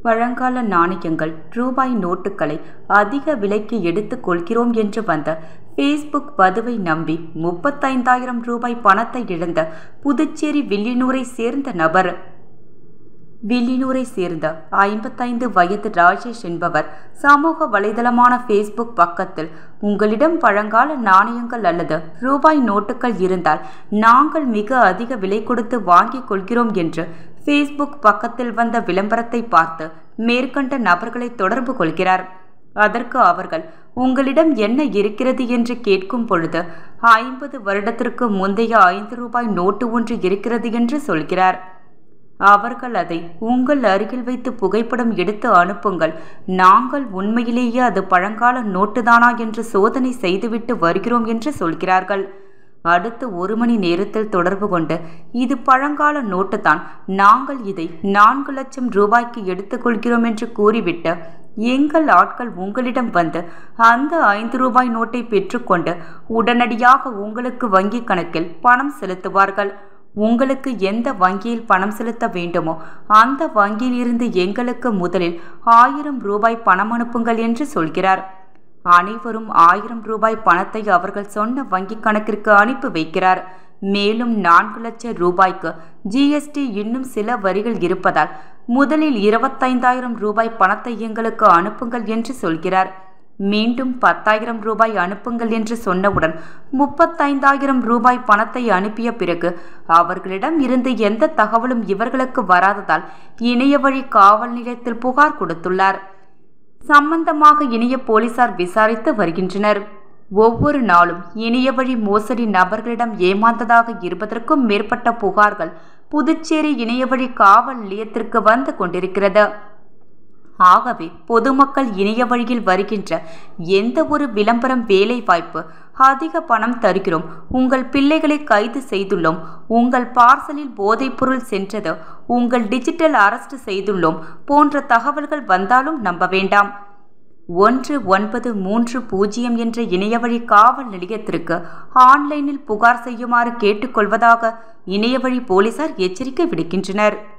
பழங்கால நாணயங்கள் ரூபாய் நோட்டுகளை அதிக விலைக்கு எடுத்துக் கொள்கிறோம் என்று வந்த ஃபேஸ்புக் பதிவை நம்பி முப்பத்தைந்தாயிரம் ரூபாய் பணத்தை இழந்த புதுச்சேரி வில்லியனூரை சேர்ந்த நபர் வில்லியனூரை சேர்ந்த ஐம்பத்தைந்து வயது ராஜேஷ் என்பவர் சமூக வலைதளமான ஃபேஸ்புக் பக்கத்தில் உங்களிடம் பழங்கால நாணயங்கள் அல்லது ரூபாய் நோட்டுகள் இருந்தால் நாங்கள் மிக அதிக விலை கொடுத்து வாங்கிக் கொள்கிறோம் என்று ஃபேஸ்புக் பக்கத்தில் வந்த விளம்பரத்தை பார்த்து மேற்கண்ட நபர்களை தொடர்பு கொள்கிறார் அதற்கு அவர்கள் உங்களிடம் என்ன இருக்கிறது என்று கேட்கும் பொழுது ஐம்பது வருடத்திற்கு முந்தைய ஐந்து ரூபாய் நோட்டு ஒன்று இருக்கிறது என்று சொல்கிறார் அவர்கள் அதை உங்கள் அருகில் வைத்து புகைப்படம் எடுத்து அனுப்புங்கள் நாங்கள் உண்மையிலேயே அது பழங்கால நோட்டுதானா என்று சோதனை செய்துவிட்டு வருகிறோம் என்று சொல்கிறார்கள் அடுத்து ஒரு மணி நேரத்தில் தொடர்பு கொண்டு இது பழங்கால நோட்டு தான் நாங்கள் இதை நான்கு லட்சம் ரூபாய்க்கு எடுத்துக்கொள்கிறோம் என்று கூறிவிட்டு எங்கள் ஆட்கள் உங்களிடம் வந்து அந்த ஐந்து ரூபாய் நோட்டை பெற்றுக்கொண்டு உடனடியாக உங்களுக்கு வங்கி கணக்கில் பணம் செலுத்துவார்கள் உங்களுக்கு எந்த வங்கியில் பணம் செலுத்த வேண்டுமோ அந்த வங்கியில் இருந்து எங்களுக்கு முதலில் ஆயிரம் ரூபாய் பணம் அனுப்புங்கள் என்று சொல்கிறார் அனைவரும் ஆயிரம் ரூபாய் பணத்தை அவர்கள் சொன்ன வங்கி கணக்கிற்கு அனுப்பி வைக்கிறார் மேலும் நான்கு லட்சம் ரூபாய்க்கு ஜிஎஸ்டி இன்னும் சில வரிகள் இருப்பதால் முதலில் இருபத்தைந்தாயிரம் ரூபாய் பணத்தை எங்களுக்கு அனுப்புங்கள் என்று சொல்கிறார் மீண்டும் பத்தாயிரம் ரூபாய் அனுப்புங்கள் என்று சொன்னவுடன் முப்பத்தைந்தாயிரம் ரூபாய் பணத்தை அனுப்பிய பிறகு அவர்களிடம் இருந்து எந்த தகவலும் இவர்களுக்கு வராததால் இணைய வழி காவல் நிலையத்தில் புகார் கொடுத்துள்ளார் சம்பந்தமாக இணைய போலீசார் விசாரித்து வருகின்றனர் ஒவ்வொரு நாளும் இணைய வழி மோசடி நபர்களிடம் ஏமாந்ததாக இருபதற்கும் மேற்பட்ட புகார்கள் புதுச்சேரி இணைய வழி காவல் நிலையத்திற்கு வந்து கொண்டிருக்கிறது ஆகவே பொதுமக்கள் இணைய வழியில் வருகின்ற எந்த ஒரு விளம்பரம் வேலை வாய்ப்பு அதிக பணம் தருகிறோம் உங்கள் பிள்ளைகளை கைது செய்துள்ளோம் உங்கள் பார்சலில் போதைப்பொருள் சென்றது உங்கள் டிஜிட்டல் அரெஸ்ட் செய்துள்ளோம் போன்ற தகவல்கள் வந்தாலும் நம்ப வேண்டாம் ஒன்று ஒன்பது மூன்று பூஜ்ஜியம் என்ற இணையவழி காவல் நிலையத்திற்கு ஆன்லைனில் புகார் செய்யுமாறு கேட்டுக்கொள்வதாக இணையவழி போலீசார் எச்சரிக்கை விடுக்கின்றனர்